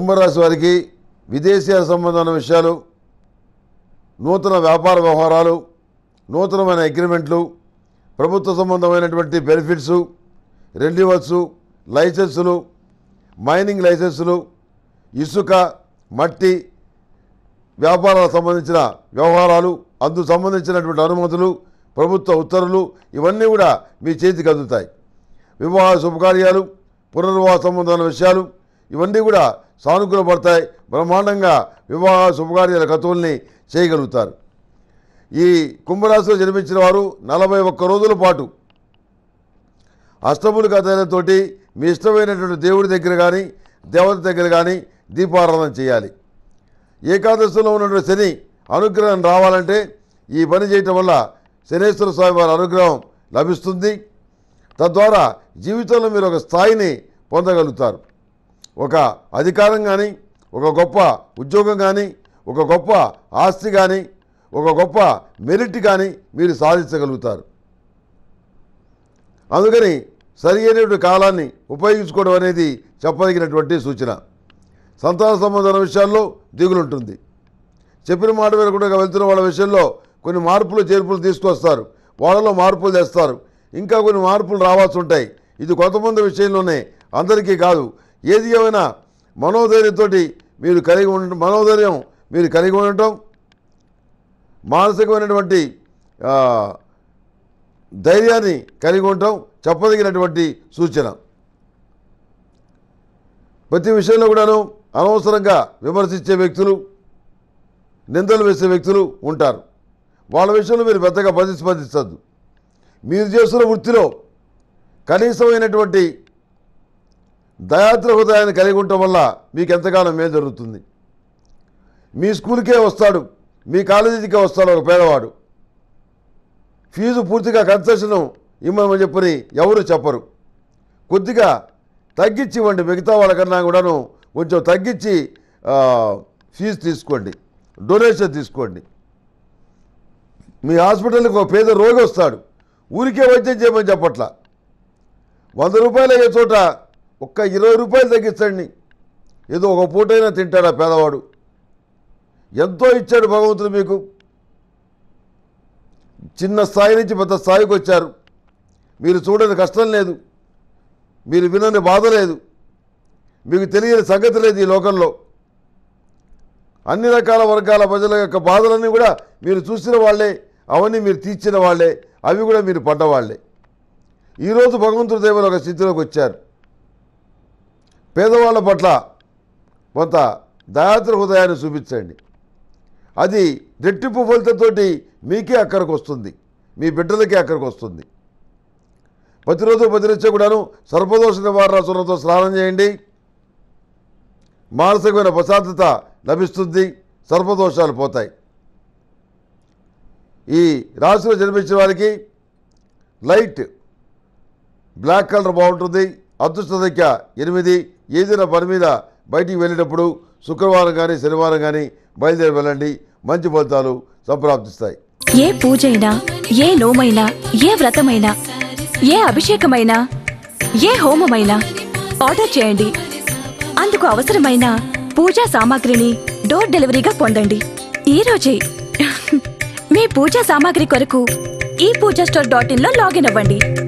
కుంభరాశి వారికి విదేశీయాల సంబంధమైన విషయాలు నూతన వ్యాపార వ్యవహారాలు నూతనమైన అగ్రిమెంట్లు ప్రభుత్వ సంబంధమైనటువంటి బెనిఫిట్సు రెన్యువల్స్ లైసెన్సులు మైనింగ్ లైసెన్సులు ఇసుక మట్టి వ్యాపారాలకు సంబంధించిన వ్యవహారాలు అందుకు సంబంధించినటువంటి అనుమతులు ప్రభుత్వ ఉత్తర్వులు ఇవన్నీ కూడా మీ చేతికి అందుతాయి వివాహ శుభకార్యాలు పునర్వివాహ సంబంధమైన విషయాలు ఇవన్నీ కూడా సానుకూలపడతాయి బ్రహ్మాండంగా వివాహ శుభకార్యాల కతువుల్ని చేయగలుగుతారు ఈ కుంభరాశిలో జన్మించిన వారు నలభై ఒక్క రోజుల పాటు అష్టములు కథలతోటి మీ ఇష్టమైనటువంటి దేవుడి దగ్గర కానీ దేవత దగ్గర కానీ దీపారాధన చేయాలి ఏకాదశిలో ఉన్నటువంటి శని అనుగ్రహం రావాలంటే ఈ పని చేయటం వల్ల శనేశ్వర స్వామి వారి అనుగ్రహం లభిస్తుంది తద్వారా జీవితంలో మీరు ఒక స్థాయిని పొందగలుగుతారు ఒక అధికారం కానీ ఒక గొప్ప ఉద్యోగం కానీ ఒక గొప్ప ఆస్తి కానీ ఒక గొప్ప మెరిట్ కానీ మీరు సాధించగలుగుతారు అందుకని సరి అయినటువంటి కాలాన్ని ఉపయోగించుకోవడం అనేది చెప్పదగినటువంటి సూచన సంతాన సంబంధమైన విషయాల్లో దిగులుంటుంది చెప్పిన మాట వినకుండా వెళ్తున్న వాళ్ళ విషయంలో కొన్ని మార్పులు చేర్పులు తీసుకొస్తారు వాళ్ళలో మార్పులు తెస్తారు ఇంకా కొన్ని మార్పులు రావాల్సి ఉంటాయి ఇది కొంతమంది విషయంలోనే అందరికీ కాదు ఏది ఏమైనా మనోధైర్యంతో మీరు కలిగి ఉండ మనోధైర్యం మీరు కలిగి ఉండటం మానసికమైనటువంటి ఆ, ధైర్యాన్ని కలిగి ఉండటం చెప్పదగినటువంటి సూచన ప్రతి విషయంలో కూడాను అనవసరంగా విమర్శించే వ్యక్తులు నిందలు వేసే వ్యక్తులు ఉంటారు వాళ్ళ విషయంలో మీరు పెద్దగా ప్రతిస్పందించద్దు మీరు చేస్తున్న వృత్తిలో కనీసమైనటువంటి దయాద్ర హృదయాన్ని కలిగి ఉండటం వల్ల మీకు ఎంతగానో మేలు జరుగుతుంది మీ స్కూల్కే వస్తాడు మీ కాలేజీకే వస్తాడు ఒక పేదవాడు ఫీజు పూర్తిగా కన్సెషన్ ఇమ్మని చెప్పని ఎవరు చెప్పరు కొద్దిగా తగ్గించి ఇవ్వండి మిగతా వాళ్ళకన్నా కూడాను కొంచెం తగ్గించి ఆ, ఫీజు తీసుకోండి డొనేషన్ తీసుకోండి మీ హాస్పిటల్కి ఒక పేద రోగి వస్తాడు ఊరికే వైద్యం చేయమని చెప్పట్లా వంద రూపాయలు అయ్యే చోట ఒక్క ఇరవై రూపాయలు తగ్గించండి ఏదో ఒక పూటైనా తింటాడు ఆ పేదవాడు ఎంతో ఇచ్చాడు భగవంతుడు మీకు చిన్న స్థాయి నుంచి పెద్ద స్థాయికి వచ్చారు మీరు చూడని కష్టం లేదు మీరు వినని బాధ లేదు మీకు తెలియని సంగతి లేదు ఈ లోకంలో అన్ని రకాల వర్గాల ప్రజల యొక్క బాధలన్నీ కూడా మీరు చూసిన వాళ్ళే అవన్నీ మీరు తీర్చిన వాళ్ళే అవి కూడా మీరు పడ్డవాళ్లే ఈరోజు భగవంతుడి దేవుని ఒక స్థితిలోకి వచ్చారు పేదవాళ్ళ పట్ల కొంత దయాత్ర హృదయాన్ని చూపించండి అది రెట్టింపు ఫలితంతోటి మీకే అక్కడికి వస్తుంది మీ బిడ్డలకే అక్కడికి వస్తుంది ప్రతిరోజు ప్రతినిత్యం కూడాను సర్పదోష నివారణ సున్నతో స్నానం చేయండి మానసికమైన ప్రశాంతత లభిస్తుంది సర్పదోషాలు పోతాయి ఈ రాశిలో జన్మించిన వారికి లైట్ బ్లాక్ కలర్ బాగుంటుంది అదృష్ట సంఖ్య ఎనిమిది ఏదైనా పని మీద బయటికి వెళ్ళేటప్పుడు శుక్రవారం కానీ శనివారం కానీ బయలుదేరి వెళ్ళండి మంచి ఫలితాలు సంప్రాప్తిస్తాయి ఏ పూజైనా ఏ నోమైనా ఏ వ్రతమైనా ఏ అభిషేకమైనా ఏ హోమమైనా ఆర్డర్ చేయండి అందుకు అవసరమైన పూజా సామాగ్రిని డోర్ డెలివరీగా పొందండి ఈ రోజే మీ పూజా సామాగ్రి కొరకు ఈ పూజా స్టోర్ డాట్ ఇన్ లో లాగిన్ అవ్వండి